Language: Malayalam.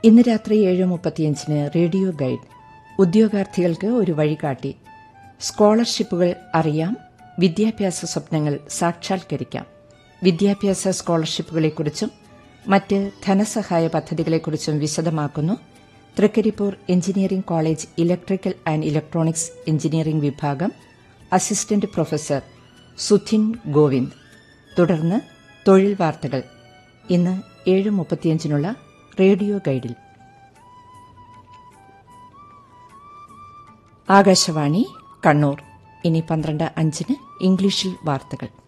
ഇന്ന് രാത്രി ഏഴ് മുപ്പത്തിയഞ്ചിന് റേഡിയോ ഗൈഡ് ഉദ്യോഗാർത്ഥികൾക്ക് ഒരു വഴികാട്ടി സ്കോളർഷിപ്പുകൾ അറിയാം വിദ്യാഭ്യാസ സ്വപ്നങ്ങൾ സാക്ഷാത്കരിക്കാം വിദ്യാഭ്യാസ സ്കോളർഷിപ്പുകളെക്കുറിച്ചും മറ്റ് ധനസഹായ പദ്ധതികളെക്കുറിച്ചും വിശദമാക്കുന്നു Trikaripur engineering college electrical and electronics engineering വിഭാഗം അസിസ്റ്റന്റ് പ്രൊഫസർ സുധിൻ ഗോവിന്ദ് തുടർന്ന് തൊഴിൽ വാർത്തകൾ ഇന്ന് ഏഴ് മുപ്പത്തിയഞ്ചിനുള്ള റേഡിയോ ഗൈഡിൽ ആകാശവാണി കണ്ണൂർ ഇനി പന്ത്രണ്ട് അഞ്ചിന് ഇംഗ്ലീഷിൽ വാർത്തകൾ